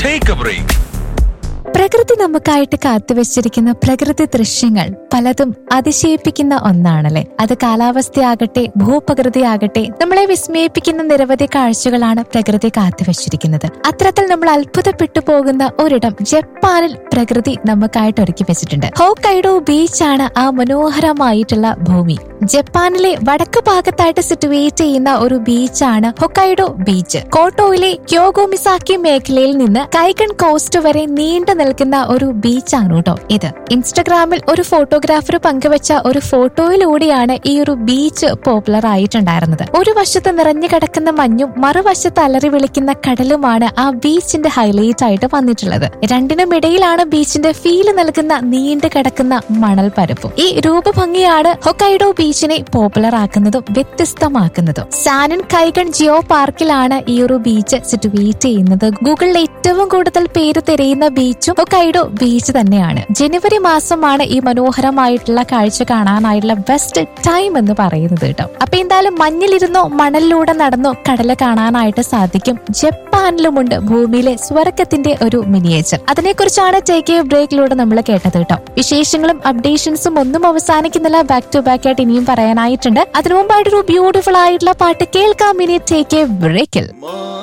Take a break. പ്രകൃതി നമുക്കായിട്ട് കാത്തുവച്ചിരിക്കുന്ന പ്രകൃതി ദൃശ്യങ്ങൾ പലതും അതിശയിപ്പിക്കുന്ന ഒന്നാണല്ലേ അത് കാലാവസ്ഥയാകട്ടെ ഭൂപ്രകൃതിയാകട്ടെ നമ്മളെ വിസ്മയിപ്പിക്കുന്ന നിരവധി കാഴ്ചകളാണ് പ്രകൃതി കാത്തുവച്ചിരിക്കുന്നത് അത്തരത്തിൽ നമ്മൾ അത്ഭുതപ്പെട്ടു പോകുന്ന ഒരിടം ജപ്പാനിൽ പ്രകൃതി നമുക്കായിട്ട് ഒരുക്കി വെച്ചിട്ടുണ്ട് ഹോക്കൈഡോ ബീച്ചാണ് ആ മനോഹരമായിട്ടുള്ള ഭൂമി ജപ്പാനിലെ വടക്ക് ഭാഗത്തായിട്ട് സിറ്റുവേറ്റ് ചെയ്യുന്ന ഒരു ബീച്ചാണ് ഹൊക്കൈഡോ ബീച്ച് കോട്ടോയിലെ ക്യോഗോമിസാക്കി മേഖലയിൽ നിന്ന് കൈഗൺ കോസ്റ്റ് വരെ നീണ്ടു നിൽക്കുന്ന ഒരു ബീച്ചാണ് കേട്ടോ ഇത് ഇൻസ്റ്റഗ്രാമിൽ ഒരു ഫോട്ടോഗ്രാഫർ പങ്കുവച്ച ഒരു ഫോട്ടോയിലൂടെയാണ് ഈ ഒരു ബീച്ച് പോപ്പുലർ ആയിട്ടുണ്ടായിരുന്നത് ഒരു വശത്ത് നിറഞ്ഞു കിടക്കുന്ന മഞ്ഞും മറുവശത്ത് അലറി വിളിക്കുന്ന കടലുമാണ് ആ ബീച്ചിന്റെ ഹൈലൈറ്റ് ആയിട്ട് വന്നിട്ടുള്ളത് രണ്ടിനും ഇടയിലാണ് ബീച്ചിന്റെ ഫീല് നൽകുന്ന നീണ്ടു കിടക്കുന്ന മണൽ പരപ്പും ഈ രൂപഭംഗിയാണ് ഹൊക്കൈഡോ ബീച്ചിനെ പോപ്പുലർ ആക്കുന്നതും വ്യത്യസ്തമാക്കുന്നതും സാനൻ കൈഗൺ ജിയോ പാർക്കിലാണ് ഈ ഒരു ബീച്ച് സിറ്റുവേറ്റ് ചെയ്യുന്നത് ഗൂഗിളിൽ ഏറ്റവും കൂടുതൽ പേര് തിരയുന്ന ബീച്ചും ഹൊക്കൈഡോ ബീച്ച് തന്നെയാണ് ജനുവരി മാസമാണ് ഈ മനോഹരമായിട്ടുള്ള കാഴ്ച കാണാനായിട്ടുള്ള ബെസ്റ്റ് ടൈം എന്ന് പറയുന്നത് കേട്ടോ അപ്പൊ എന്തായാലും മഞ്ഞിലിരുന്നോ മണലിലൂടെ നടന്നോ കടല് കാണാനായിട്ട് സാധിക്കും ജപ്പാനിലുമുണ്ട് ഭൂമിയിലെ സ്വർഗത്തിന്റെ ഒരു മിനിയേച്ചർ അതിനെക്കുറിച്ചാണ് ടേക്ക് എ ബ്രേക്കിലൂടെ നമ്മൾ കേട്ടത് കേട്ടോ വിശേഷങ്ങളും അപ്ഡേഷൻസും ഒന്നും അവസാനിക്കുന്നില്ല ബാക്ക് ടു ബാക്ക് ആയിട്ട് ഇനിയും പറയാനായിട്ടുണ്ട് അതിനു മുമ്പായിട്ടൊരു ബ്യൂട്ടിഫുൾ ആയിട്ടുള്ള പാട്ട് കേൾക്കാം ഇനി ടേക്ക് എ ബ്രേക്കിൽ